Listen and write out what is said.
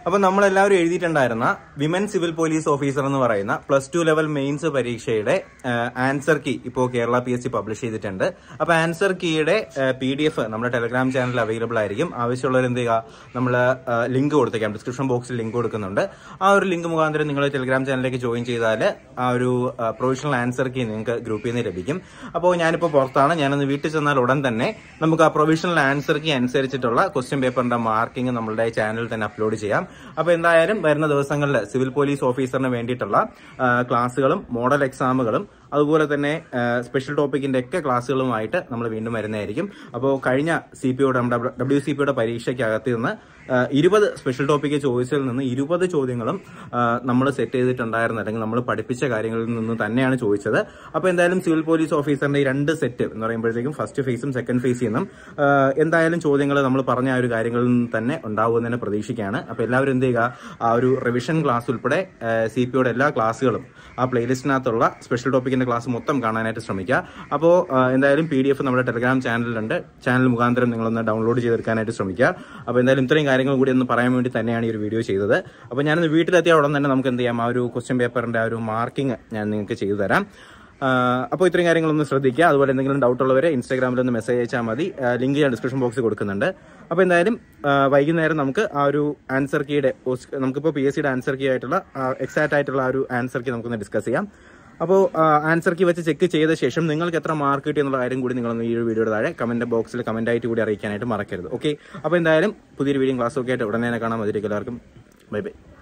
അപ്പൊ നമ്മളെല്ലാവരും എഴുതിയിട്ടുണ്ടായിരുന്ന വിമൻ സിവിൽ പോലീസ് ഓഫീസർ എന്ന് പറയുന്ന പ്ലസ് ടു ലെവൽ മെയിൻസ് പരീക്ഷയുടെ ആൻസർ കീ ഇപ്പോൾ Kerala P S C publish ചെയ്തിട്ടുണ്ട് അപ്പൊ ആൻസർ കീയുടെ പി ഡി എഫ് നമ്മുടെ ടെലഗ്രാം ചാനലിൽ അവൈലബിൾ ആയിരിക്കും ആവശ്യമുള്ളവർ എന്ത് ചെയ്യുക നമ്മൾ ലിങ്ക് കൊടുത്തേക്കാം ഡിസ്ക്രിപ്ഷൻ ബോക്സിൽ ലിങ്ക് കൊടുക്കുന്നുണ്ട് ആ ഒരു ലിങ്ക് മുഖാന്തരം നിങ്ങൾ ടെലഗ്രാം ചാനലിലേക്ക് ജോയിൻ ചെയ്താൽ ആ ഒരു പ്രൊവിഷണൽ ആൻസർ കീ നിങ്ങൾക്ക് ഗ്രൂപ്പിൽ നിന്ന് ലഭിക്കും അപ്പോൾ ഞാനിപ്പോൾ പുറത്താണ് ഞാനൊന്ന് വീട്ടിൽ ചെന്നാൽ ഉടൻ തന്നെ നമുക്ക് ആ പ്രൊവിഷണൽ ആൻസർ കീ അനുസരിച്ചിട്ടുള്ള ക്വസ്റ്റ്യൻ പേപ്പറിന്റെ മാർക്കിംഗ് നമ്മളുടെ ചാനലിൽ തന്നെ അപ്ലോഡ് ചെയ്യാം അപ്പോൾ എന്തായാലും വരുന്ന ദിവസങ്ങളിൽ സിവിൽ പോലീസ് ഓഫീസറിന് വേണ്ടിയിട്ടുള്ള ആ, ക്ലാസ്സുകളും മോഡൽ എക്സാമുകളും അതുപോലെ തന്നെ ആ, സ്പെഷ്യൽ ടോപ്പിക്കിന്റെ ഒക്കെ ക്ലാസ്സുകളുമായിട്ട് നമ്മൾ വീണ്ടും വരുന്നതായിരിക്കും അപ്പോൾ കഴിഞ്ഞ സി പി ഒയുടെ ഡബ്ല്യു സി പിയുടെ പരീക്ഷയ്ക്കകത്ത് നിന്ന് ആ, ഇരുപത് സ്പെഷ്യൽ ടോപ്പിക്ക് ചോയ്സിൽ നിന്ന് ഇരുപത് ചോദ്യങ്ങളും നമ്മൾ സെറ്റ് ചെയ്തിട്ടുണ്ടായിരുന്നു അല്ലെങ്കിൽ നമ്മൾ പഠിപ്പിച്ച കാര്യങ്ങളിൽ നിന്ന് തന്നെയാണ് ചോദിച്ചത് അപ്പോൾ എന്തായാലും സിവിൽ പോലീസ് ഓഫീസറിന്റെ ഈ രണ്ട് സെറ്റ് എന്ന് പറയുമ്പോഴത്തേക്കും ഫസ്റ്റ് ഫേസും സെക്കൻഡ് ഫേസിൽ നിന്നും ആ, എന്തായാലും ചോദ്യങ്ങൾ നമ്മൾ പറഞ്ഞ ആ ഒരു കാര്യങ്ങളിൽ നിന്ന് തന്നെ ഉണ്ടാവുമെന്ന് തന്നെ പ്രതീക്ഷിക്കുകയാണ് അപ്പോൾ എല്ലാവരും എന്ത് ചെയ്യുക ആ ഒരു റിവിഷൻ ക്ലാസ് ഉൾപ്പെടെ സി പി ഒയുടെ എല്ലാ ക്ലാസ്സുകളും ആ പ്ലേലിസ്റ്റിനകത്തുള്ള സ്പെഷ്യൽ ടോപ്പിക്കിന്റെ ക്ലാസ് മൊത്തം കാണാനായിട്ട് ശ്രമിക്കുക അപ്പോൾ എന്തായാലും പി ഡി എഫ് നമ്മുടെ ടെലഗ്രാം ചാനലിലുണ്ട് ചാനൽ മുഖാന്തരം നിങ്ങളൊന്ന് ഡൗൺലോഡ് ചെയ്തെടുക്കാനായിട്ട് ശ്രമിക്കുക അപ്പോൾ എന്തായാലും ഇത്രയും കാര്യങ്ങൾ കൂടി ഒന്ന് പറയാൻ വേണ്ടി തന്നെയാണ് ഈ ഒരു വീഡിയോ ചെയ്തത് അപ്പോൾ ഞാനൊന്ന് വീട്ടിലെത്തിയ ഉടൻ തന്നെ നമുക്ക് എന്ത് ചെയ്യാം ആ ഒരു ക്വസ്റ്റ്യൻ പേപ്പറിന്റെ ആ ഒരു മാർക്കിംഗ് ഞാൻ നിങ്ങൾക്ക് ചെയ്തു തരാം അപ്പോൾ ഇത്രയും കാര്യങ്ങളൊന്ന് ശ്രദ്ധിക്കുക അതുപോലെ എന്തെങ്കിലും ഡൗട്ട് ഉള്ളവരെ ഇൻസ്റ്റാഗ്രാമിൽ ഒന്ന് മെസ്സേജ് അയച്ചാൽ മതി ലിങ്ക് ഞാൻ ഡിസ്ക്രിപ്ഷൻ ബോക്സിൽ കൊടുക്കുന്നുണ്ട് അപ്പോൾ എന്തായാലും ആ, വൈകുന്നേരം നമുക്ക് ആ ഒരു ആൻസർ കീയുടെ നമുക്കിപ്പോൾ പി എസ് സിയുടെ ആൻസർ കീ ആയിട്ടുള്ള എക്സാക്ട് ആയിട്ടുള്ള ആ ഒരു ആൻസർ കീ നമുക്കൊന്ന് ഡിസ്കസ് ചെയ്യാം അപ്പോൾ ആൻസർ കീ വെച്ച് ചെക്ക് ചെയ്ത ശേഷം നിങ്ങൾക്ക് എത്ര മാർക്ക് കിട്ടി എന്നുള്ള കാര്യം കൂടി നിങ്ങളൊന്ന് ഈ ഒരു വീഡിയോയുടെ താഴെ കമന്റ് ബോക്സിൽ കമന്റ് ആയിട്ട് കൂടി അറിയിക്കാനായിട്ട് മറക്കരുത് ഓക്കെ അപ്പോൾ എന്തായാലും പുതിയൊരു വീഡിയോ ക്ലാസ് ഒക്കെ ആയിട്ട് ഉടനെ തന്നെ കാണാം അതിലേക്ക് എല്ലാവർക്കും ബൈ ബൈ